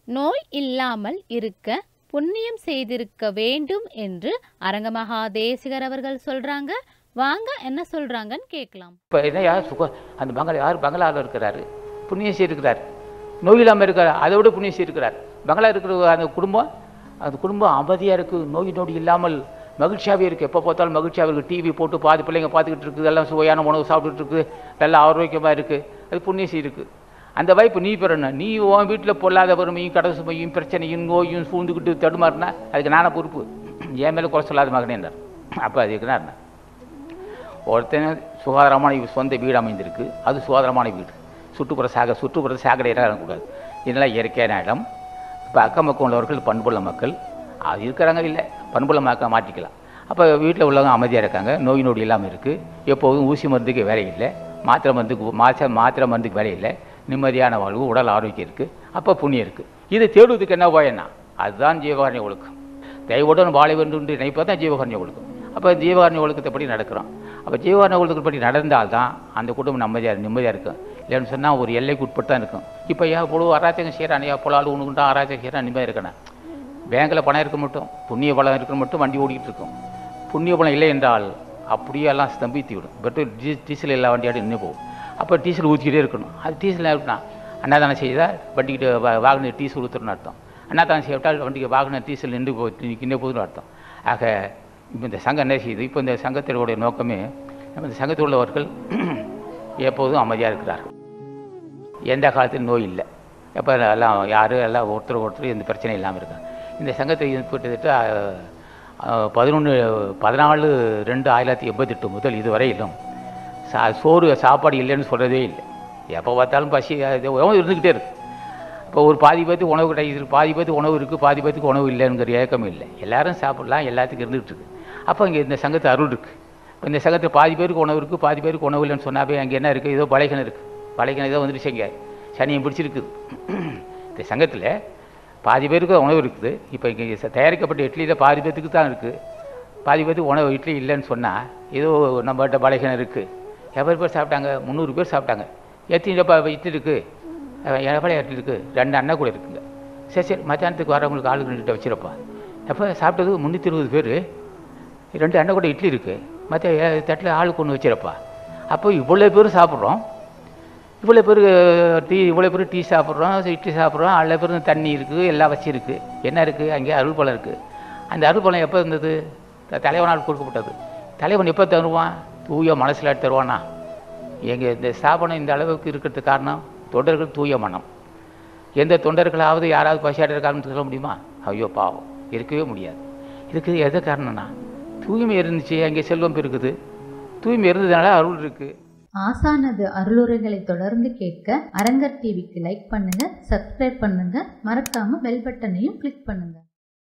நோய் இல்லாமல் இருக்க புண்ணியம் செய்திருக்க வேண்டும் என்று அரங்கமகா தேசிகர் அவர்கள் சொல்றாங்க வாங்க என்ன சொல்றாங்கன்னு கேட்கலாம் இப்போ என்னையா சுக அந்த பங்களா யார் பங்களாவில் இருக்கிறாரு புண்ணியம் செய்திருக்கிறார் நோய் இல்லாமல் இருக்கார் அதை விட புண்ணியம் செய்திருக்கிறார் பங்களா இருக்கிற அந்த குடும்பம் அந்த குடும்பம் அமைதியாக இருக்குது நோய் நொடி இல்லாமல் மகிழ்ச்சியாகவே இருக்குது எப்போ பார்த்தாலும் மகிழ்ச்சியாக இருக்குது டிவி போட்டு பாதி பிள்ளைங்க பார்த்துக்கிட்டு இருக்குது எல்லாம் சுவையான உணவு சாப்பிட்டுட்டு இருக்குது நல்லா ஆரோக்கியமாக இருக்குது அது புண்ணியம் செய்திருக்கு அந்த வாய்ப்பு நீ பெறணும் நீ உன் வீட்டில் பொல்லாத வறுமையும் கடை சுமையும் பிரச்சனையும் நோயும் சூழ்ந்துக்கிட்டு தடுமாறினா அதுக்கு நானே பொறுப்பு என் மேலே குறை சொல்லாத மகனேன்னார் அப்போ அதுக்கு நான் ஒருத்தன் சுகாதாரமான சொந்த வீடு அமைந்திருக்கு அது சுகாதாரமான வீடு சுற்றுப்புற சாக சுற்றுப்புற சாக்கடையெல்லாம் இருக்கக்கூடாது இதெல்லாம் இயற்கையான இடம் இப்போ அக்கம் பக்கம் உள்ளவர்கள் பண்புள்ள மக்கள் அது இருக்கிறாங்க இல்லை பண்புள்ள மக்கள் மாற்றிக்கலாம் அப்போ வீட்டில் உள்ளவங்க அமைதியாக இருக்காங்க நோய் நொடி இல்லாமல் இருக்குது எப்போதும் ஊசி மருந்துக்கு வேலை இல்லை மாத்திரை மருந்துக்கு மாத்திரை மாத்திரை மருந்துக்கு வேலை இல்லை நிம்மதியான வாழ்வு உடல் ஆரோக்கியம் இருக்குது அப்போ புண்ணியம் இருக்குது இதை தேடுவதுக்கு என்ன போயன்னா அதுதான் ஜீவகாரண்ய ஒழுக்கம் தெய்வத்துடன் வாழ வேண்டும் என்று நினைப்பது தான் ஜீவகாரண்ய ஒழுக்கம் அப்போ ஜீவகாரண்ய ஒழுக்கத்தைப்படி நடக்கிறோம் அப்போ ஜீவகாரண்ய ஒழுக்கப்படி நடந்தால் தான் அந்த குடும்பம் நிம்மதியாக நிம்மதியாக இருக்கும் இல்லைன்னு சொன்னால் ஒரு எல்லைக்கு உட்பட்டு தான் இருக்கும் இப்போ ஏன் பொழுது அராஜகம் செய்கிறான் ஏன் பொலால் உணுகுண்டா அராஜகம் செய்கிறான் நிம்மதியாக இருக்கணும் பேங்கில் பணம் இருக்க மட்டும் புண்ணிய பலம் இருக்க மட்டும் வண்டி ஓடிக்கிட்டு இருக்கும் புண்ணிய பலம் இல்லை என்றால் அப்படியே எல்லாம் ஸ்தம்பித்து விடும் பெட்ரோல் டீ டீசல் எல்லா வண்டியாடி நின்று போகும் அப்போ டீசல் ஊற்றிக்கிட்டே இருக்கணும் அது டீசல் இருக்கணும் அன்னதானம் செய்தால் வண்டிக்கிட்ட வா வாகன டீசல் ஊற்றுறன்னு அர்த்தம் அன்னதானம் செய்யவிட்டால் வண்டிக்கு வாகன டீசல் நின்று போ நின்று போகுதுன்னு அர்த்தம் ஆக இப்போ இந்த சங்கம் என்ன செய்யுது இப்போ இந்த சங்கத்தினுடைய நோக்கமே நம்ம இந்த சங்கத்தில் உள்ளவர்கள் எப்போதும் அமைதியாக இருக்கிறார்கள் எந்த காலத்திலும் நோய் இல்லை எப்போ எல்லாம் யார் எல்லாம் ஒருத்தர் ஒருத்தர் எந்த பிரச்சனையும் இல்லாமல் இருக்காங்க இந்த சங்கத்தை கிட்டத்தட்ட பதினொன்று பதினாலு ரெண்டு ஆயிரத்தி எண்பத்தெட்டு முதல் இதுவரையிலும் சா சோறு சாப்பாடு இல்லைன்னு சொல்கிறதே இல்லை எப்போ பார்த்தாலும் பசி அது உணவு இருந்துக்கிட்டே இருக்கு இப்போ ஒரு பாதி பேத்துக்கு உணவு கிடைக்குது பாதி பேத்துக்கு உணவு இருக்குது பாதி பேத்துக்கு உணவு இல்லைங்கிற ஏக்கம் இல்லை எல்லாரும் சாப்பிடலாம் எல்லாத்துக்கும் இருந்துகிட்டு இருக்கு அப்போ இங்கே இந்த சங்கத்து அருள் இருக்குது இப்போ இந்த சங்கத்தில் பாதி பேருக்கு உணவு இருக்குது பாதி பேருக்கு உணவு இல்லைன்னு சொன்னாவே அங்கே என்ன இருக்குது ஏதோ பழைக்கணும் இருக்குது பழைக்கணும் ஏதோ வந்துருச்சு இங்கே சனியை பிடிச்சிருக்குது இந்த சங்கத்தில் பாதி பேருக்கு உணவு இருக்குது இப்போ இங்கே தயாரிக்கப்பட்ட இட்லியில் பாதி பேத்துக்கு தான் இருக்குது பாதி பேத்துக்கு உணவு இட்லி இல்லைன்னு சொன்னால் ஏதோ நம்மகிட்ட பழைக்கணும் இருக்குது எவ்வளோ பேர் சாப்பிட்டாங்க முந்நூறு பேர் சாப்பிட்டாங்க எத்தனை டப்பா இட்லி இருக்குது எவ்வளோ இட்லி இருக்குது ரெண்டு அண்ணா கூட இருக்குங்க சரி சரி மத்தியானத்துக்கு வரவங்களுக்கு ஆளுக்கு ரெண்டு வச்சிருப்பா எப்போ சாப்பிட்டது முந்நூற்றி இருபது பேர் ரெண்டு அண்ணன் கூட இட்லி இருக்குது மற்ற தட்டில் ஆளுக்கு ஒன்று வச்சிருப்பா அப்போ இவ்வளோ பேர் சாப்பிட்றோம் இவ்வளோ பேர் டீ இவ்வளோ பேர் டீ சாப்பிட்றோம் இட்லி சாப்பிட்றோம் அவ்வளோ பேர் தண்ணி இருக்குது எல்லாம் வச்சிருக்கு என்ன இருக்குது அங்கே அருள் பழம் இருக்குது அந்த அருள் பழம் எப்போ இருந்தது தலைவனால் கொடுக்கப்பட்டது தலைவன் எப்போ தருவான் தூய மனசில் தருவானா எங்கள் இந்த ஸ்தாபனம் இந்த அளவுக்கு இருக்கிறதுக்கு காரணம் தொண்டர்கள் தூய மனம் எந்த தொண்டர்களாவது யாராவது பசியாடுற காரணம் சொல்ல முடியுமா ஐயோ பாவம் இருக்கவே முடியாது இதுக்கு எது காரணம்னா தூய்மை இருந்துச்சு அங்கே செல்வம் இருக்குது தூய்மை இருந்ததுனால அருள் இருக்குது ஆசானது அருளுரைகளை தொடர்ந்து கேட்க அரங்கர் டிவிக்கு லைக் பண்ணுங்க சப்ஸ்கிரைப் பண்ணுங்க மறக்காம பெல் பட்டனையும் கிளிக் பண்ணுங்க